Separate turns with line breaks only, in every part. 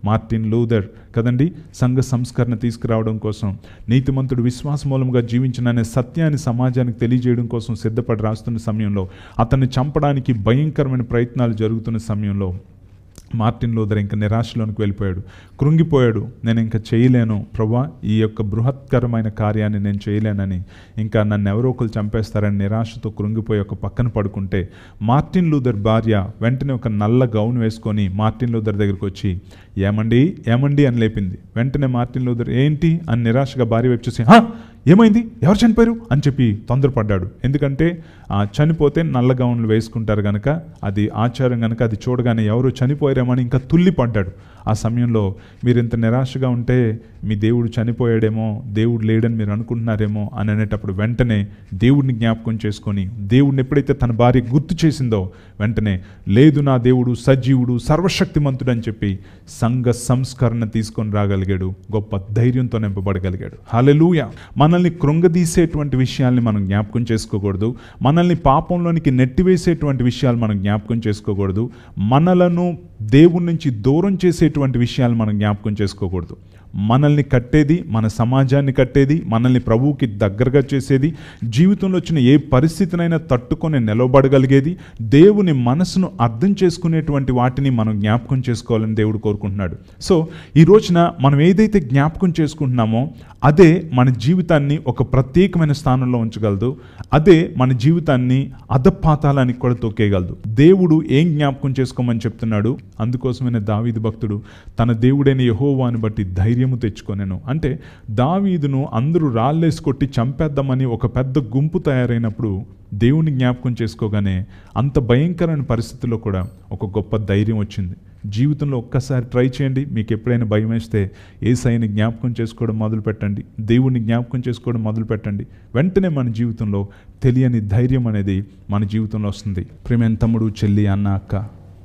Martin Luther కదండి సంఘ సంస్కరణ తీసుకురావడం కోసం నీతిమంతుడు విశ్వాస మూలంగా జీవించిన అనే సత్యాన్ని సమాజానికి తెలియజేయడం కోసం సిద్ధపడి రాస్తున్న సమయంలో అతన్ని చంపడానికి భయంకరమైన ప్రయత్నాలు జరుగుతున్న సమయంలో మార్టిన్ లూథర్ ఇంకా నిరాశలోనికి వెళ్ళిపోయాడు కృంగిపోయాడు నేను ఇంకా చేయలేను ప్రభా ఈ యొక్క బృహత్కరమైన కార్యాన్ని నేను చేయలేనని ఇంకా నన్ను ఎవరో ఒకరు చంపేస్తారని నిరాశతో కృంగిపోయి ఒక పక్కన పడుకుంటే మార్టిన్ లూథర్ భార్య వెంటనే ఒక నల్ల గౌన్ వేసుకొని మార్టిన్ లూథర్ దగ్గరికి వచ్చి ఏమండి ఏమండి అని లేపింది వెంటనే మార్టిన్ లూథర్ ఏంటి అని నిరాశగా భార్య వైపు చూసి "హా? ఏమైంది ఎవరు చనిపోయారు అని చెప్పి తొందరపడ్డాడు ఎందుకంటే ఆ చనిపోతే నల్ల గౌన్లు వేసుకుంటారు కనుక అది ఆచారం కనుక అది చూడగానే ఎవరు చనిపోయారేమని ఇంకా తుల్లి పడ్డాడు ఆ సమయంలో మీరు ఇంత నిరాశగా ఉంటే మీ దేవుడు చనిపోయాడేమో దేవుడు లేడని మీరు అనుకుంటున్నారేమో అని అనేటప్పుడు వెంటనే దేవుడిని జ్ఞాపకం చేసుకొని దేవుడిని ఎప్పుడైతే తన భార్య గుర్తు చేసిందో వెంటనే లేదు నా దేవుడు సజీవుడు సర్వశక్తిమంతుడు అని చెప్పి సంఘ సంస్కరణ తీసుకొని రాగలిగాడు గొప్ప ధైర్యంతో నింపబడగలిగాడు హాలెలూయ మనల్ని కృంగదీసేటువంటి విషయాల్ని మనం జ్ఞాపకం చేసుకోకూడదు మనల్ని పాపంలోనికి నెట్టివేసేటువంటి విషయాలు మనం జ్ఞాపకం చేసుకోకూడదు మనలను దేవుడి నుంచి దూరం చేసేటువంటి విషయాలు మనం జ్ఞాపకం చేసుకోకూడదు మనల్ని కట్టేది మన సమాజాన్ని కట్టేది మనల్ని ప్రభువుకి దగ్గరగా చేసేది జీవితంలో వచ్చిన ఏ పరిస్థితినైనా తట్టుకొని నిలబడగలిగేది దేవుని మనసును అర్థం చేసుకునేటువంటి వాటిని మనం జ్ఞాపకం చేసుకోవాలని దేవుడు కోరుకుంటున్నాడు సో ఈ రోజున మనం ఏదైతే జ్ఞాపకం చేసుకుంటున్నామో అదే మన జీవితాన్ని ఒక ప్రత్యేకమైన స్థానంలో ఉంచగలదు అదే మన జీవితాన్ని అధపాతాలానికి కూడా తొక్కేయగలదు దేవుడు ఏం జ్ఞాపకం చేసుకోమని చెప్తున్నాడు అందుకోసమైన దావీదు భక్తుడు తన దేవుడైన యహోవాని బట్టి ధైర్యము తెచ్చుకొనెను అంటే దావీదును అందరూ రాళ్ళేసి కొట్టి చంపేద్దామని ఒక పెద్ద గుంపు తయారైనప్పుడు దేవుని జ్ఞాపకం చేసుకోగానే అంత భయంకరమైన పరిస్థితుల్లో కూడా ఒక గొప్ప ధైర్యం వచ్చింది జీవితంలో ఒక్కసారి ట్రై చేయండి మీకు ఎప్పుడైనా భయం వేస్తే ఏ సైని జ్ఞాపకం చేసుకోవడం మొదలు పెట్టండి దేవుణ్ణి జ్ఞాపకం చేసుకోవడం మొదలు పెట్టండి వెంటనే మన జీవితంలో తెలియని ధైర్యం అనేది మన జీవితంలో వస్తుంది ప్రేమ తమ్ముడు చెల్లి అన్న అక్క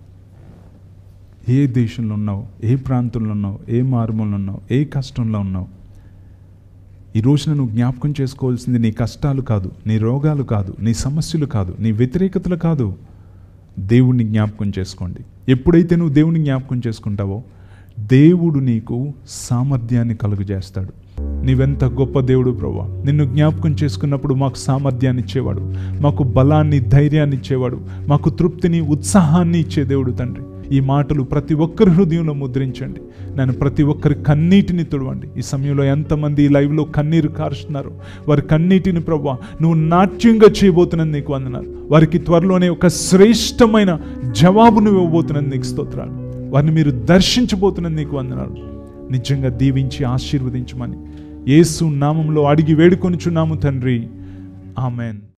ఏ దేశంలో ఉన్నావు ఏ ప్రాంతంలో ఉన్నావు ఏ మారుమూలలో ఉన్నావు ఏ కష్టంలో ఉన్నావు ఈ రోజున నువ్వు జ్ఞాపకం చేసుకోవాల్సింది నీ కష్టాలు కాదు నీ రోగాలు కాదు నీ సమస్యలు కాదు నీ వ్యతిరేకతలు కాదు దేవుణ్ణి జ్ఞాపకం చేసుకోండి ఎప్పుడైతే నువ్వు దేవుని జ్ఞాపకం చేసుకుంటావో దేవుడు నీకు సామర్థ్యాన్ని కలుగజేస్తాడు నీవెంత గొప్ప దేవుడు ప్రభా నిన్ను జ్ఞాపకం చేసుకున్నప్పుడు మాకు సామర్థ్యాన్ని ఇచ్చేవాడు మాకు బలాన్ని ధైర్యాన్ని ఇచ్చేవాడు మాకు తృప్తిని ఉత్సాహాన్ని ఇచ్చే దేవుడు తండ్రి ఈ మాటలు ప్రతి ఒక్కరి హృదయంలో ముద్రించండి నేను ప్రతి ఒక్కరి కన్నీటిని తుడవండి ఈ సమయంలో ఎంతమంది ఈ లైవ్లో కన్నీరు కారుస్తున్నారు వారి కన్నీటిని ప్రభా నువ్వు నాట్యంగా చేయబోతున్నది నీకు వందనాలు వారికి త్వరలోనే ఒక శ్రేష్టమైన జవాబు నువ్వు ఇవ్వబోతున్నది నీకు స్తోత్రాలు వారిని మీరు దర్శించబోతున్నది నీకు వందనాలు నిజంగా దీవించి ఆశీర్వదించమని యేసు నామంలో అడిగి వేడుకొనిచున్నాము తండ్రి ఆమెన్